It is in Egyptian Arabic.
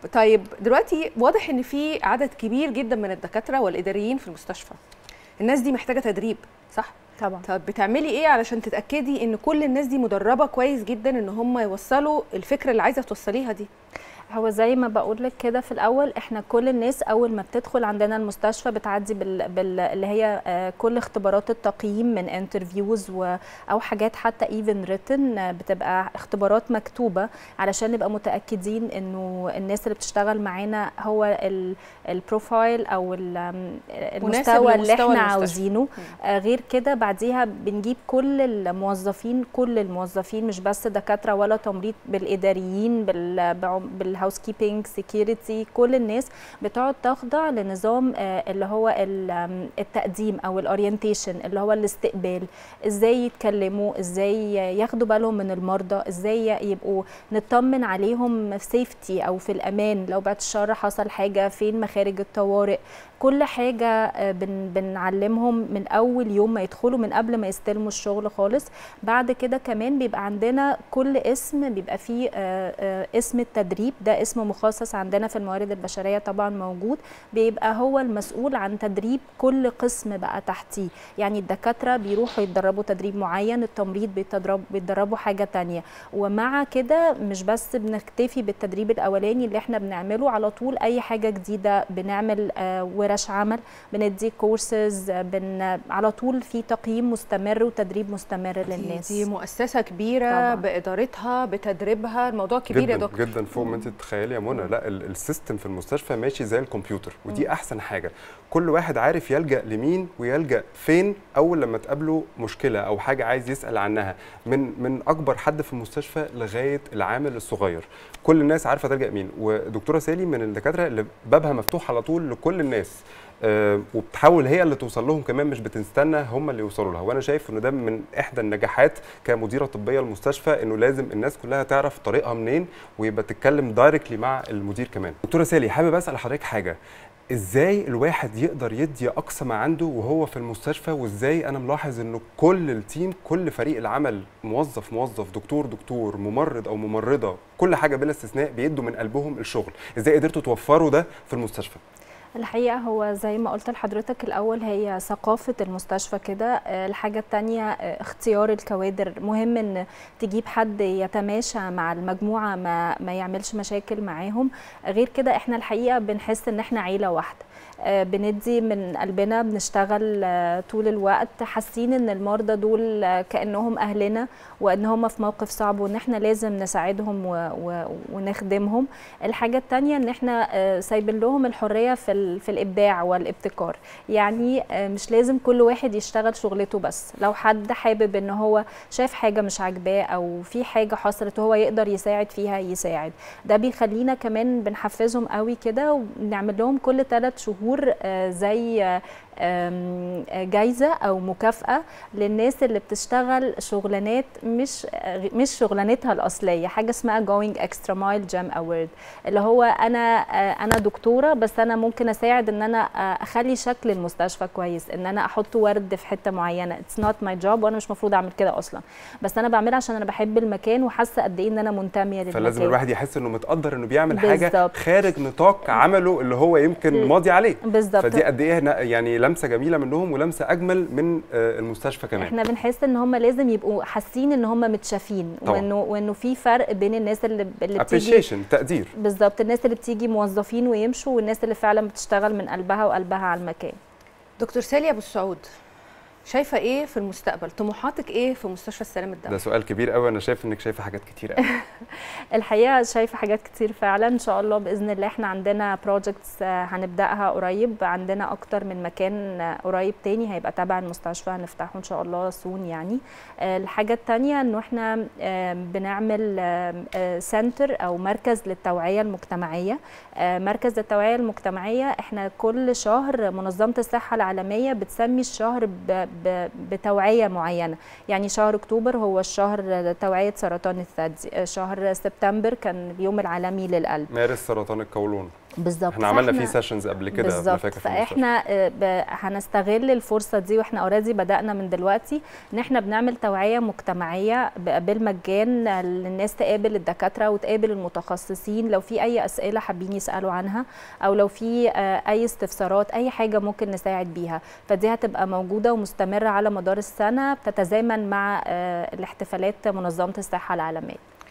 طيب دلوقتي واضح ان في عدد كبير جدا من الدكاتره والاداريين في المستشفى الناس دي محتاجه تدريب صح طبعا طب بتعملي ايه علشان تتاكدي ان كل الناس دي مدربه كويس جدا ان هم يوصلوا الفكره اللي عايزه توصليها دي هو زي ما بقول لك كده في الاول احنا كل الناس اول ما بتدخل عندنا المستشفى بتعدي بال... بال... اللي هي آه، كل اختبارات التقييم من انترفيوز و... او حاجات حتى ايفن ريتن بتبقى اختبارات مكتوبه علشان نبقى متاكدين انه الناس اللي بتشتغل معانا هو ال... البروفايل او ال... آم، المستوى اللي لمستوى احنا المستشفى. عاوزينه آه، غير كده بعديها بنجيب كل الموظفين كل الموظفين مش بس دكاتره ولا تمريض بالاداريين بال بالهاوس كيبنج سكيورتي كل الناس بتقعد تخضع لنظام آه، اللي هو ال- آم، التقديم او الاورينتيشن اللي هو الاستقبال ازاي يتكلموا ازاي ياخدوا بالهم من المرضى ازاي يبقوا نطمن عليهم في سيفتي او في الامان لو بعد الشر حصل حاجه فين مخارج الطوارئ كل حاجه آه، بن بنعلمهم من اول يوم ما يدخلوا من قبل ما يستلموا الشغل خالص بعد كده كمان بيبقى عندنا كل اسم بيبقى فيه آه، آه، اسم التدريب ده اسم مخصص عندنا في الموارد البشريه طبعا موجود بيبقى هو المسؤول عن تدريب كل قسم بقى تحتيه يعني الدكاتره بيروحوا يتدربوا تدريب معين التمريض بيتدرب بيتدربوا حاجه تانية ومع كده مش بس بنكتفي بالتدريب الاولاني اللي احنا بنعمله على طول اي حاجه جديده بنعمل آه، ورش عمل بندي كورسز بن على طول في تقييم مستمر وتدريب مستمر للناس دي مؤسسه كبيره طبعاً. بادارتها بتدريبها الموضوع كبير يا جدا دكتور جدا فوق ما انت تتخيلي يا منى لا ال- السيستم في المستشفى ماشي زي الكمبيوتر ودي احسن حاجه كل واحد عارف يلجا لمين ويلجا فين اول لما تقابله مشكله او حاجه عايز يسال عنها من من اكبر حد في المستشفى لغايه العامل الصغير كل الناس عارفه تلجا مين ودكتوره سالي من الدكاتره اللي بابها مفتوح على طول لكل الناس آه، وبتحاول هي اللي توصل لهم كمان مش بتستنى هم اللي يوصلوا لها وانا شايف انه ده من احدى النجاحات كمديره طبيه المستشفى انه لازم الناس كلها تعرف طريقها منين ويبقى تتكلم دايركتلي مع المدير كمان دكتوره سالي حابب اسال حضرتك حاجه ازاي الواحد يقدر يدي اقصى ما عنده وهو في المستشفى وازاي انا ملاحظ انه كل التيم كل فريق العمل موظف موظف دكتور دكتور ممرض او ممرضه كل حاجه بلا استثناء بيدوا من قلبهم الشغل ازاي قدرتوا توفروا ده في المستشفى الحقيقة هو زي ما قلت لحضرتك الأول هي ثقافة المستشفى كده آه، الحاجة التانية آه، اختيار الكوادر مهم إن تجيب حد يتماشى مع المجموعة ما, ما يعملش مشاكل معاهم غير كده احنا الحقيقة بنحس إن احنا عيلة واحدة آه، بندي من قلبنا بنشتغل آه، طول الوقت حاسين ان المرضى دول آه، كانهم اهلنا وان هم في موقف صعب وان احنا لازم نساعدهم و- و- ونخدمهم الحاجه التانية ان احنا آه، سايبين لهم الحريه في ال- في الابداع والابتكار يعني آه، مش لازم كل واحد يشتغل شغلته بس لو حد حابب ان هو شاف حاجه مش عاجباه او في حاجه حصلت وهو يقدر يساعد فيها يساعد ده بيخلينا كمان بنحفزهم قوي كده ونعمل لهم كل ثلاث شهور آه، زي آه، آم، آه، جايزه او مكافاه للناس اللي بتشتغل شغلانات مش آه، مش شغلانتها الاصليه حاجه اسمها جوينج اكسترا مايل جام اوورد اللي هو انا آه، انا دكتوره بس انا ممكن اساعد ان انا آه، اخلي شكل المستشفى كويس ان انا احط ورد في حته معينه اتس نوت ماي جوب وانا مش المفروض اعمل كده اصلا بس انا بعملها عشان انا بحب المكان وحاسه قد ايه ان انا منتميه للمكان فلازم الواحد يحس انه متقدر انه بيعمل حاجه بالظبط. خارج نطاق عمله اللي هو يمكن ماضي عليه بالظبط فدي قد ايه هنا- يعني لمسه جميله منهم ولمسه اجمل من آه، المستشفى كمان احنا بنحس ان هم لازم يبقوا حاسين ان هم متشافين طبعاً. وانه وانه في فرق بين الناس اللي اللي بتيجي appreciation تقدير بالظبط الناس اللي بتيجي موظفين ويمشوا والناس اللي فعلا بتشتغل من قلبها وقلبها على المكان دكتور سالي ابو السعود شايفه ايه في المستقبل طموحاتك ايه في مستشفى السلام ده الدولي سؤال كبير قوي انا شايف انك شايفه حاجات كتير قوي الحقيقه شايفه حاجات كتير فعلا ان شاء الله باذن الله احنا عندنا بروجكتس هنبداها قريب عندنا اكتر من مكان آه، قريب تاني هيبقى تبع المستشفى هنفتحه ان شاء الله سون يعني آه، الحاجه التانية انه احنا آه، بنعمل سنتر او مركز للتوعيه المجتمعيه آه، مركز التوعيه المجتمعيه احنا كل شهر منظمه الصحه العالميه بتسمي الشهر ب- ب- بتوعيه معينه يعني شهر اكتوبر هو الشهر توعيه سرطان الثدي آه، شهر سبتمبر كان اليوم العالمي للقلب مارس سرطان القولون بالظبط احنا عملنا فإحنا- فيه سيشنز قبل كده أنا بالظبط فاكر في المستشفى. فاحنا آه، ب- هنستغل الفرصه دي واحنا اوريدي بدانا من دلوقتي ان احنا بنعمل توعيه مجتمعيه ب- بالمجان للناس تقابل الدكاتره وتقابل المتخصصين لو في اي اسئله حابين يسالوا عنها او لو في آه، اي استفسارات اي حاجه ممكن نساعد بيها فدي هتبقى موجوده ومستمره على مدار السنه بتتزامن مع آه، الاحتفالات منظمه الصحه العالميه